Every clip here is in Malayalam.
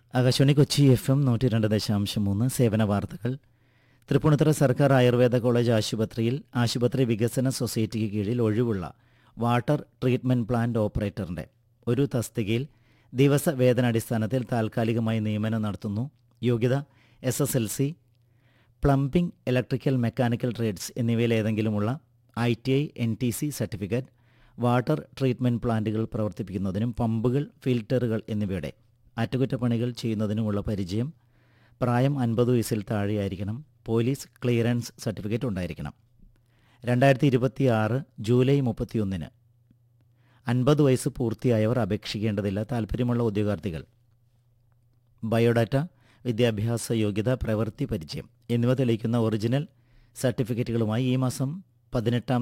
ആകാശവാണി കൊച്ചി എഫ് എം നൂറ്റി രണ്ട് ദശാംശം മൂന്ന് സേവന വാർത്തകൾ തൃപ്പൂണിത്തുറ സർക്കാർ ആയുർവേദ കോളേജ് ആശുപത്രിയിൽ ആശുപത്രി വികസന സൊസൈറ്റിക്ക് കീഴിൽ ഒഴിവുള്ള വാട്ടർ ട്രീറ്റ്മെൻറ്റ് പ്ലാന്റ് ഓപ്പറേറ്ററിൻ്റെ ഒരു തസ്തികയിൽ ദിവസ വേതനാടിസ്ഥാനത്തിൽ താൽക്കാലികമായി നിയമനം നടത്തുന്നു യോഗ്യത S S L C plumbing electrical mechanical trades എന്നിവയിൽ ഏതെങ്കിലുമുള്ള I T I N T C certificate water treatment പ്ലാന്റുകൾ പ്രവർത്തിപ്പിക്കുന്നതിനും പമ്പുകൾ ഫിൽറ്ററുകൾ എന്നിവയുടെ അറ്റകുറ്റപ്പണികൾ ചെയ്യുന്നതിനുമുള്ള പരിചയം പ്രായം അൻപത് വയസ്സിൽ താഴെയായിരിക്കണം പോലീസ് ക്ലിയറൻസ് സർട്ടിഫിക്കറ്റ് ഉണ്ടായിരിക്കണം രണ്ടായിരത്തി ഇരുപത്തി ആറ് ജൂലൈ മുപ്പത്തിയൊന്നിന് അൻപത് വയസ്സ് പൂർത്തിയായവർ അപേക്ഷിക്കേണ്ടതില്ല താൽപ്പര്യമുള്ള ഉദ്യോഗാർത്ഥികൾ ബയോഡാറ്റ വിദ്യാഭ്യാസ യോഗ്യത പ്രവൃത്തി പരിചയം എന്നിവ തെളിയിക്കുന്ന ഒറിജിനൽ സർട്ടിഫിക്കറ്റുകളുമായി ഈ മാസം പതിനെട്ടാം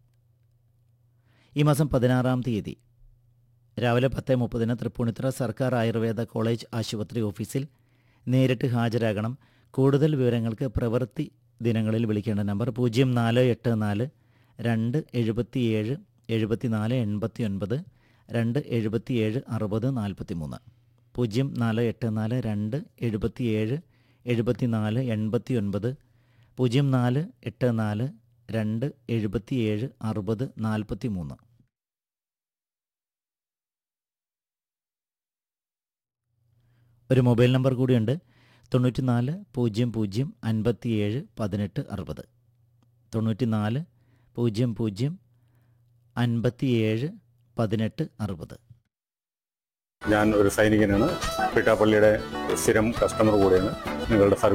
ഈ മാസം പതിനാറാം തീയതി രാവിലെ പത്ത് മുപ്പതിന് തൃപ്പൂണിത്തുറ സർക്കാർ ആയുർവേദ കോളേജ് ആശുപത്രി ഓഫീസിൽ നേരിട്ട് ഹാജരാകണം കൂടുതൽ വിവരങ്ങൾക്ക് പ്രവൃത്തി ദിനങ്ങളിൽ വിളിക്കേണ്ട നമ്പർ പൂജ്യം നാല് എട്ട് നാല് രണ്ട് എഴുപത്തിയേഴ് എഴുപത്തിനാല് എൺപത്തി ഒൻപത് രണ്ട് എഴുപത്തിയേഴ് അറുപത് നാൽപ്പത്തി മൂന്ന് പൂജ്യം നാല് എട്ട് നാല് രണ്ട് എഴുപത്തിയേഴ് എഴുപത്തിനാല് എൺപത്തി ഒൻപത് പൂജ്യം നാല് എട്ട് നാല് രണ്ട് എഴുപത്തിയേഴ് അറുപത് നാൽപ്പത്തി മൂന്ന് ഒരു മൊബൈൽ നമ്പർ കൂടിയുണ്ട് തൊണ്ണൂറ്റി നാല് പൂജ്യം പൂജ്യം അൻപത്തിയേഴ് പതിനെട്ട് അറുപത് തൊണ്ണൂറ്റി നാല് പൂജ്യം പൂജ്യം അൻപത്തിയേഴ് പതിനെട്ട് അറുപത് ഞാൻ ഒരു സൈനികനാണ് പിട്ടാപ്പള്ളിയുടെ സ്ഥിരം കസ്റ്റമർ കൂടിയാണ് നിങ്ങളുടെ സർവീസ്